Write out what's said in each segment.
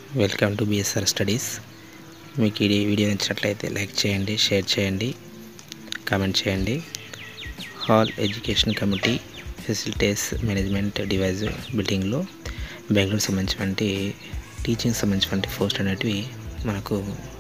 welcome to BSR studies మీకు ఈ video నచ్చినట్లయితే లైక్ చేయండి షేర్ చేయండి కామెంట్ చేయండి HAL education committee facilities management device బిల్డింగ్లో బెంగళూరు సంబంధించినటువంటి టీచింగ్ సంబంధించినటువంటి పోస్ట్ అనేటివి మనకు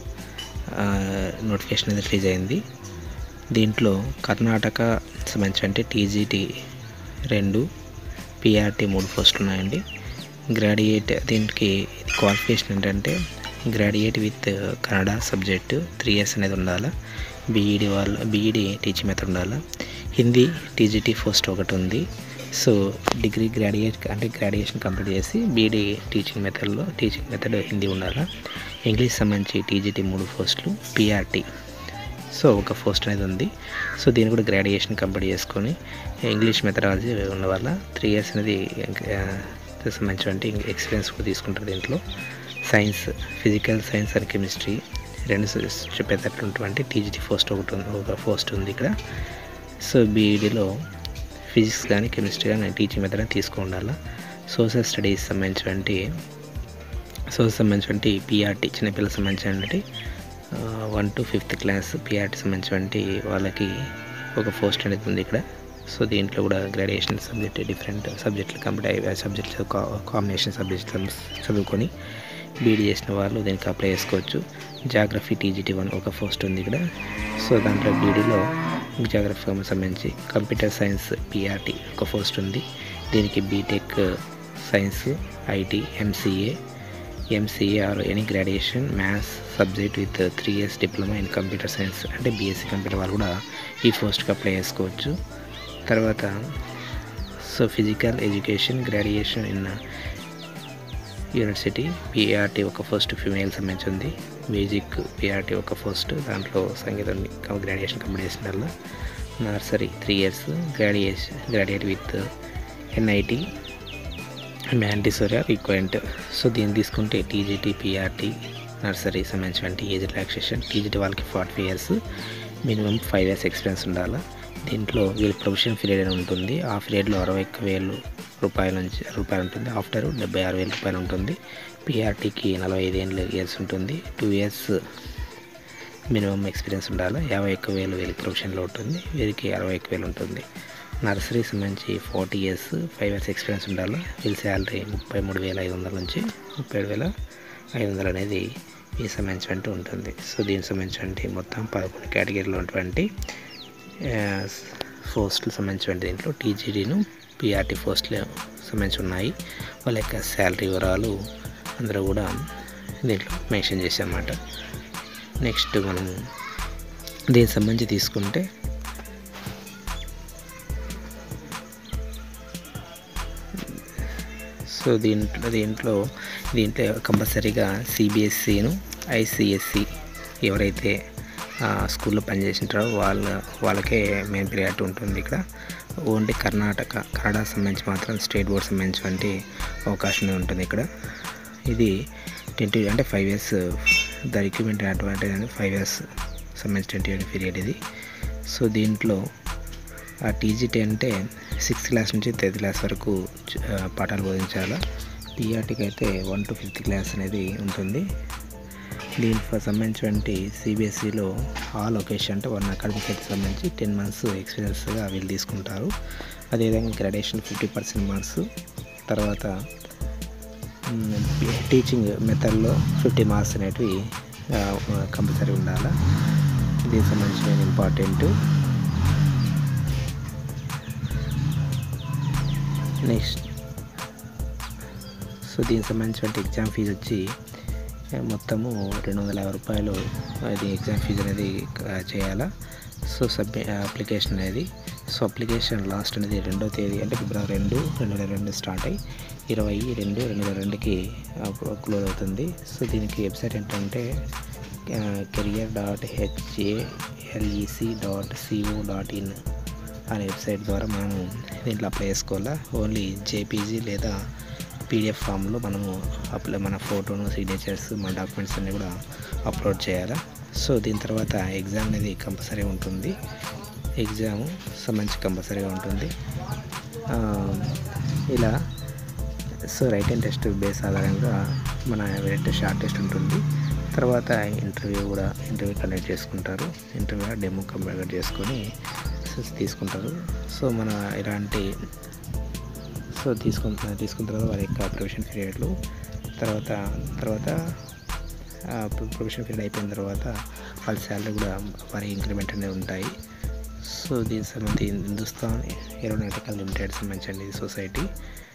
నోటిఫికేషన్ అనేది రిలీజ్ అయింది దీంట్లో కర్ణాటక సంబంధించినటువంటి టీజీటీ రెండు పిఆర్టీ మూడు పోస్టులు ఉన్నాయండి గ్రాడ్యుయేట్ దీనికి క్వాలిఫికేషన్ ఏంటంటే graduate with Kannada subject three years అనేది ఉండాలి బీఈడి వాళ్ళ బీఈడి టీచింగ్ మెథడ్ ఉండాలి హిందీ టీజీటీ పోస్ట్ ఒకటి ఉంది సో డిగ్రీ గ్రాడ్యుయేట్ అంటే గ్రాడ్యుయేషన్ కంప్లీట్ చేసి బీఈడి టీచింగ్ మెథడ్లో టీచింగ్ మెథడ్ హిందీ ఉండాలి ఇంగ్లీష్ సంబంధించి టీజీటీ మూడు పోస్టులు పిఆర్టీ సో ఒక పోస్ట్ అనేది ఉంది సో దీన్ని కూడా గ్రాడ్యుయేషన్ కంప్లీట్ చేసుకొని ఇంగ్లీష్ మెథడాలజీ ఉన్న వల్ల త్రీ ఇయర్స్ అనేది సంబంధించినటువంటి ఎక్స్పీరియన్స్ కూడా తీసుకుంటారు దీంట్లో science physical science and chemistry రెండు చెప్పేటటువంటి టీజీటీ పోస్ట్ ఒకటి ఉంది ఒక పోస్ట్ ఉంది ఇక్కడ సో బీఈడీలో ఫిజిక్స్ కానీ కెమిస్ట్రీ కానీ టీచింగ్ మెథడ్ తీసుకో ఉండాలి సోషల్ స్టడీస్ సంబంధించినటువంటి సోషల్ సంబంధించినటువంటి పిఆర్టీ చిన్నపిల్లలకు సంబంధించినటువంటి one to fifth class PRT సంబంధించినటువంటి వాళ్ళకి ఒక పోస్ట్ అనేది ఉంది ఇక్కడ సో దీంట్లో కూడా గ్రాడ్యుయేషన్ సబ్జెక్ట్ డిఫరెంట్ సబ్జెక్టులు కంప్లీట్ అయ్యే సబ్జెక్ట్స్ కాంబినేషన్ సబ్జెక్ట్స్ చదువుకొని బీఈడీ చేసిన వాళ్ళు దీనికి అప్లై చేసుకోవచ్చు జాగ్రఫీ టీజీటీ వన్ ఒక పోస్ట్ ఉంది ఇక్కడ సో దాంట్లో బీఈడీలో జాగ్రఫీ సంబంధించి కంప్యూటర్ సైన్స్ పిఆర్టీ ఒక పోస్ట్ ఉంది దీనికి BTech science IT MCA MCA or any graduation maths subject with three years diploma in computer science అంటే బీఎస్సీ కంప్యూటర్ వాళ్ళు కూడా ఈ పోస్ట్కి అప్లై చేసుకోవచ్చు తర్వాత so physical education graduation in university PRT ఒక ఫస్ట్ ఫిమేల్ సంబంధించింది మ్యూజిక్ పిఆర్టీ ఒక ఫస్ట్ దాంట్లో సంగీతం గ్రాడ్యుయేషన్ కంప్లీట్ చేసిన వల్ల nursery three years graduation graduate with NIT Montessori or equivalent so దీన్ని తీసుకుంటే టీజీటీ పిఆర్టీ నర్సరీ సంబంధించినటువంటి ఏజ్ రిలాక్సేషన్ టీజీటీ వాళ్ళకి forty five years minimum five years experience ఉండాలి దీంట్లో వీళ్ళ ప్రొఫెషన్ పీరియడ్ అని ఉంటుంది ఆ పీరియడ్లో అరవై ఒక్క వేలు రూపాయల నుంచి రూపాయలు ఉంటుంది ఆఫ్టర్ డెబ్బై ఆరు వేల రూపాయలు ఉంటుంది పిఆర్టీకి నలభై ఐదు ఏళ్ళు ఇయర్స్ ఉంటుంది టూ ఇయర్స్ మినిమం ఎక్స్పీరియన్స్ ఉండాలి యాభై ఒక్క వేలు వీళ్ళకి ప్రొఫెషన్లో ఉంటుంది వీరికి అరవై ఒక్క వేలు ఉంటుంది నర్సరీ సంబంధించి forty years five years experience ఉండాలి వీళ్ళ శాలరీ ముప్పై మూడు వేల ఐదు వందల నుంచి ముప్పై ఏడు వేల ఐదు వందలు అనేది ఈ సంబంధించినట్టు ఉంటుంది సో దీనికి సంబంధించినటువంటి మొత్తం పదకొండు కేటగిరీలో ఉన్నటువంటి పోస్టులు సంబంధించిన దీంట్లో టీజీడీను పిఆర్టీ పోస్టులు సంబంధించి ఉన్నాయి వాళ్ళ యొక్క శాలరీ వివరాలు అందరూ కూడా దీంట్లో మెన్షన్ చేశామన్నమాట నెక్స్ట్ మనం దీనికి సంబంధించి తీసుకుంటే సో దీంట్లో దీంట్లో దీంట్లో కంపల్సరీగా సిబిఎస్సిను ఐసిఎస్సి ఎవరైతే స్కూల్లో పనిచేసింటారో వాళ్ళ వాళ్ళకే మెయిన్ ప్రియారిటీ ఉంటుంది ఇక్కడ ఓన్లీ కర్ణాటక కన్నడ సంబంధించి మాత్రం స్టేట్ బోర్డ్ సంబంధించినటువంటి అవకాశం ఉంటుంది ఇక్కడ ఇది ట్వంటీ అంటే five years the recruitment advantage అనేది ఫైవ్ ఇయర్స్ సంబంధించి ట్వంటీ ఎయిట్ పీరియడ్ ఇది సో దీంట్లో ఆ టీజీటీ అంటే సిక్స్త్ క్లాస్ నుంచి టెన్త్ క్లాస్ వరకు పాఠాలు బోధించాలి టీఆర్టీకి అయితే వన్ టు ఫిఫ్త్ క్లాస్ అనేది ఉంటుంది దీనికి సంబంధించినటువంటి సిబిఎస్ఈలో ఆ లొకేషన్ అంటే వన్ అకాడమిక్ అయితే సంబంధించి టెన్ మంత్స్ ఎక్స్పీరియన్స్గా వీళ్ళు తీసుకుంటారు అదేవిధంగా గ్రాడ్యుయేషన్ ఫిఫ్టీ పర్సెంట్ మార్క్స్ తర్వాత టీచింగ్ మెథడ్లో ఫిఫ్టీ మార్క్స్ అనేటివి కంపల్సరీ ఉండాలి దీనికి సంబంధించిన ఇంపార్టెంట్ నెక్స్ట్ సో దీనికి సంబంధించిన ఎగ్జామ్ ఫీజు వచ్చి మొత్తము రెండు వందల యాభై రూపాయలు అది ఎగ్జామ్ ఫీజు అనేది చేయాలా సో సబ్మి అప్లికేషన్ అనేది సో అప్లికేషన్ లాస్ట్ అనేది రెండో తేదీ అంటే ఫిబ్రవరి రెండు రెండు వేల రెండు స్టార్ట్ అయ్యి ఇరవై రెండు రెండు వేల రెండుకి క్లోజ్ అవుతుంది సో దీనికి వెబ్సైట్ ఏంటంటే career dot HALEC dot CO dot in అనే వెబ్సైట్ ద్వారా మనం దీంట్లో అప్లై చేసుకోవాలా ఓన్లీ జేపీజీ లేదా పీడిఎఫ్ ఫామ్లో మనము అప్లై మన ఫోటోను సిగ్నేచర్స్ మన డాక్యుమెంట్స్ అన్నీ కూడా అప్లోడ్ చేయాలి సో దీని తర్వాత ఎగ్జామ్ అనేది కంపల్సరీ ఉంటుంది ఎగ్జామ్ సంబంధించి కంపల్సరీగా ఉంటుంది ఇలా సో రైటింగ్ టెస్ట్ బేస్ ఆధారంగా మన రైట్ షార్ట్ టెస్ట్ ఉంటుంది తర్వాత ఇంటర్వ్యూ కూడా ఇంటర్వ్యూ కండక్ట్ చేసుకుంటారు ఇంటర్వ్యూ డెమో కండక్ట్ చేసుకొని సో తీసుకుంటారు సో మన ఇలాంటి సో తీసుకున్న తీసుకున్న తర్వాత వారి యొక్క ప్రొఫెషన్ పీరియడ్లు తర్వాత తర్వాత ప్రొఫెషన్ పీరియడ్ అయిపోయిన తర్వాత వాళ్ళ శాలరీ కూడా వారి ఇంక్రిమెంట్ అనేవి ఉంటాయి సో దీనికి సంబంధించి హిందుస్థాన్ ఏరోనాటికల్ లిమిటెడ్ సంబంధించిన ఈ సొసైటీ